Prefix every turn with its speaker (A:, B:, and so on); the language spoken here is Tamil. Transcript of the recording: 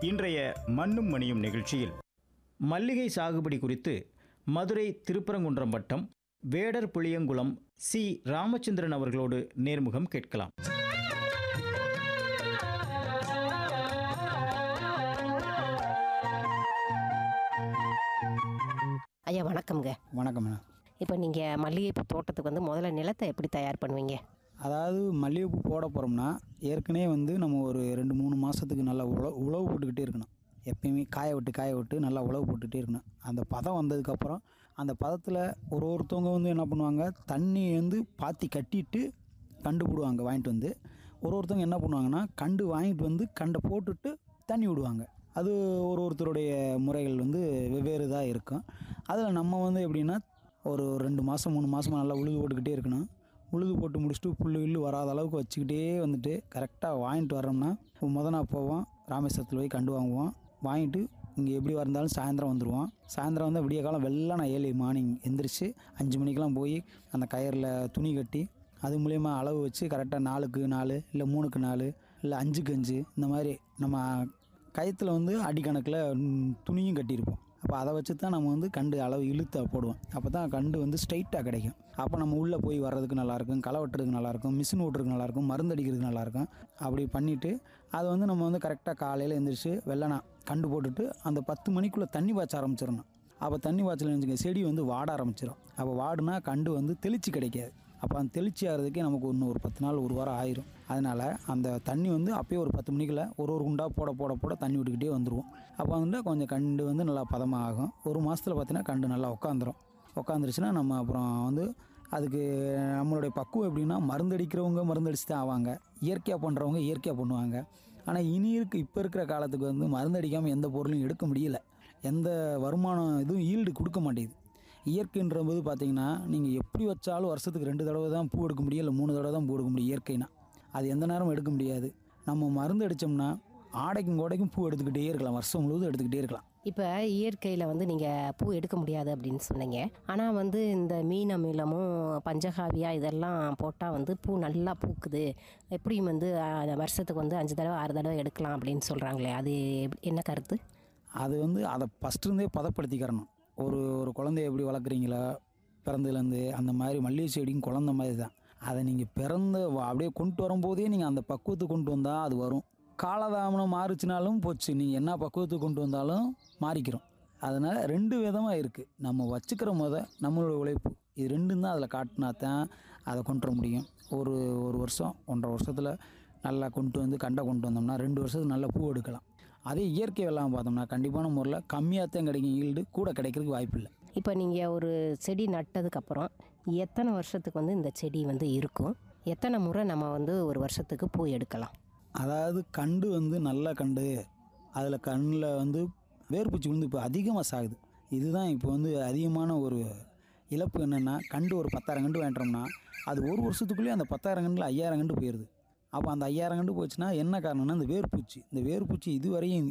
A: இன்றைய மண்ணும் மணியும் நிகழ்ச்சியில் மல்லிகை சாகுபடி குறித்து மதுரை திருப்பரங்குன்றம் வட்டம் வேடர் புளியங்குளம் சி ராமச்சந்திரன் அவர்களோடு நேர்முகம் கேட்கலாம்
B: ஐயா வணக்கம்ங்க
C: வணக்கம் மேடம்
B: இப்போ நீங்கள் மல்லிகைப்பூ தோட்டத்துக்கு வந்து முதல்ல நிலத்தை எப்படி தயார் பண்ணுவீங்க
C: அதாவது மல்லிகைப்பூ போட போகிறோம்னா ஏற்கனவே வந்து நம்ம ஒரு ரெண்டு மூணு மாதத்துக்கு நல்லா உழவு உழவு போட்டுக்கிட்டே இருக்கணும் எப்பயுமே காய விட்டு காய விட்டு நல்லா உழவு போட்டுக்கிட்டே இருக்கணும் அந்த பதம் வந்ததுக்கப்புறம் அந்த பதத்தில் ஒரு ஒருத்தவங்க வந்து என்ன பண்ணுவாங்க தண்ணி வந்து பாத்தி கட்டிட்டு கண்டு போடுவாங்க வாங்கிட்டு வந்து ஒரு ஒருத்தவங்க என்ன பண்ணுவாங்கன்னா கண்டு வாங்கிட்டு வந்து கண்டை போட்டுட்டு தண்ணி விடுவாங்க அது ஒரு ஒருத்தருடைய முறைகள் வந்து வெவ்வேறு தான் இருக்கும் அதில் நம்ம வந்து எப்படின்னா ஒரு ரெண்டு மாதம் மூணு மாதமாக நல்லா உழுது போட்டுக்கிட்டே இருக்கணும் உழுது போட்டு முடிச்சுட்டு புல்லு கில்லு வராத அளவுக்கு வச்சுக்கிட்டே வந்துட்டு கரெக்டாக வாங்கிட்டு வரோம்னா முத நாள் போவோம் ராமேஸ்வரத்தில் போய் கண்டு வாங்குவோம் வாங்கிட்டு இங்கே எப்படி வந்தாலும் சாயந்தரம் வந்துடுவோம் சாயந்தரம் வந்து விடிய காலம் வெள்ளம் நான் ஏழு மார்னிங் எந்திரிச்சு அஞ்சு மணிக்கெலாம் போய் அந்த கயரில் துணி கட்டி அது மூலயமா அளவு வச்சு கரெக்டாக நாலுக்கு நாலு இல்லை மூணுக்கு நாலு இல்லை அஞ்சுக்கு அஞ்சு இந்த மாதிரி நம்ம கயத்தில் வந்து அடிக்கணக்கில் ம், துணியும் கட்டியிருப்போம் அப்போ அதை வச்சு தான் நம்ம வந்து கண்டு அளவு இழுத்து போடுவோம் அப்போ தான் கண்டு வந்து ஸ்ட்ரைட்டாக கிடைக்கும் அப்போ நம்ம உள்ளே போய் வர்றதுக்கு நல்லாயிருக்கும் களை வெட்டுறதுக்கு நல்லாயிருக்கும் மிஷின் ஓட்டுறதுக்கு நல்லாயிருக்கும் மருந்து அடிக்கிறதுக்கு நல்லாயிருக்கும் அப்படி பண்ணிவிட்டு அதை வந்து நம்ம வந்து கரெக்டாக காலையில் எழுந்திரிச்சு வெள்ளனா கண்டு போட்டுட்டு அந்த பத்து மணிக்குள்ளே தண்ணி பாய்ச்ச ஆரம்பிச்சிடணும் அப்போ தண்ணி பாய்ச்சல் வச்சுக்க செடி வந்து வாட ஆரம்பிச்சிடும் அப்போ வாடுனா கண்டு வந்து தெளிச்சு கிடைக்காது அப்போ அந்த தெளிச்சி ஆகிறதுக்கே நமக்கு இன்னும் ஒரு பத்து நாள் ஒரு வாரம் ஆயிரும் அதனால் அந்த தண்ணி வந்து அப்பயே ஒரு பத்து மணிக்குள்ள ஒரு ஒரு குண்டா போட போட போட தண்ணி விட்டுக்கிட்டே வந்துடுவோம் அப்போ வந்து கொஞ்சம் கண்டு வந்து நல்லா பதமாக ஆகும் ஒரு மாதத்தில் பார்த்தீங்கன்னா கண்டு நல்லா உட்காந்துரும் உட்காந்துருச்சுன்னா நம்ம அப்புறம் வந்து அதுக்கு நம்மளுடைய பக்குவம் எப்படின்னா மருந்தடிக்கிறவங்க மருந்தடிச்சு தான் ஆவாங்க இயற்கையாக பண்ணுறவங்க இயற்கையாக பண்ணுவாங்க ஆனால் இனி இருக்கு இப்போ இருக்கிற காலத்துக்கு வந்து மருந்தடிக்காமல் எந்த பொருளும் எடுக்க முடியல எந்த வருமானம் இதுவும் ஈல்டு கொடுக்க மாட்டேங்குது இயற்கைன்ற போது பார்த்தீங்கன்னா நீங்கள் எப்படி வச்சாலும் வருஷத்துக்கு ரெண்டு தடவை தான் பூ எடுக்க முடியும் இல்லை மூணு தடவை தான் பூ எடுக்க முடியும் இயற்கைனா அது எந்த நேரமும் எடுக்க முடியாது நம்ம மருந்து அடித்தோம்னா ஆடைக்கும் கோடைக்கும் பூ எடுத்துக்கிட்டே இருக்கலாம் வருஷம் முழுவதும் எடுத்துக்கிட்டே இருக்கலாம்
B: இப்போ இயற்கையில் வந்து நீங்கள் பூ எடுக்க முடியாது அப்படின்னு சொன்னீங்க ஆனால் வந்து இந்த மீன் அமிலமும் பஞ்சகாவியா இதெல்லாம் போட்டால் வந்து பூ நல்லா பூக்குது எப்படியும் வந்து அஹ், வருஷத்துக்கு வந்து அஞ்சு தடவை ஆறு தடவை எடுக்கலாம் அப்படின்னு சொல்கிறாங்களே அது எப்படி- என்ன கருத்து
C: அது வந்து அதை ஃபஸ்ட்டுருந்தே பதப்படுத்திக்கிறணும் ஒரு ஒரு குழந்தைய எப்படி வளர்க்குறீங்களா பிறந்ததுலேருந்து அந்த மாதிரி மல்லிகை செடியும் குழந்த மாதிரி தான் அதை நீங்கள் பிறந்த வ- அப்படியே கொண்டு வரும்போதே நீங்கள் அந்த பக்குவத்துக்கு கொண்டு வந்தால் அது வரும் காலதாமனம் மாறுச்சுனாலும் போச்சு நீங்கள் என்ன பக்குவத்துக்கு கொண்டு வந்தாலும் மாறிக்கிறோம் அதனால் ரெண்டு விதமாக இருக்குது நம்ம வச்சுக்கிற முத நம்மளோட உழைப்பு இது ரெண்டும் தான் அதில் காட்டினா தான் அதை கொண்டு வர முடியும் ஒரு ஒரு வருஷம் ஒன்றரை வருஷத்தில் நல்லா கொண்டு வந்து கண்டை கொண்டு வந்தோம்னா ரெண்டு வருஷத்துக்கு நல்லா பூ எடுக்கலாம் அதே இயற்கை வெள்ளாமல் பார்த்தோம்னா கண்டிப்பான முறையில் கம்மியாக தான் கிடைக்கும் ஈல்டு கூட கிடைக்கிறதுக்கு வாய்ப்பு இல்லை
B: இப்போ நீங்கள் ஒரு செடி நட்டதுக்கப்புறம் எத்தனை வருஷத்துக்கு வந்து இந்த செடி வந்து இருக்கும் எத்தனை முறை நம்ம வந்து ஒரு வருஷத்துக்கு பூ எடுக்கலாம்
C: அதாவது கண்டு வந்து நல்ல கண்டு அதில் கண்ணில் வந்து வேர்பூச்சி விழுந்து இப்போ அதிகமாக சாகுது இதுதான் இப்போ வந்து அதிகமான ஒரு இழப்பு என்னென்னா கண்டு ஒரு பத்தாயிரம் கண்டு வாங்கிட்டோம்னா அது ஒரு வருஷத்துக்குள்ளேயே அந்த பத்தாயிரம் கண்டில் ஐயாயிரம் கண்டு போயிடுது அப்போ அந்த ஐயாயிரம் கண்டு போச்சுன்னா என்ன காரணம்னா இந்த வேர்பூச்சி இந்த வேர்பூச்சி இதுவரையும்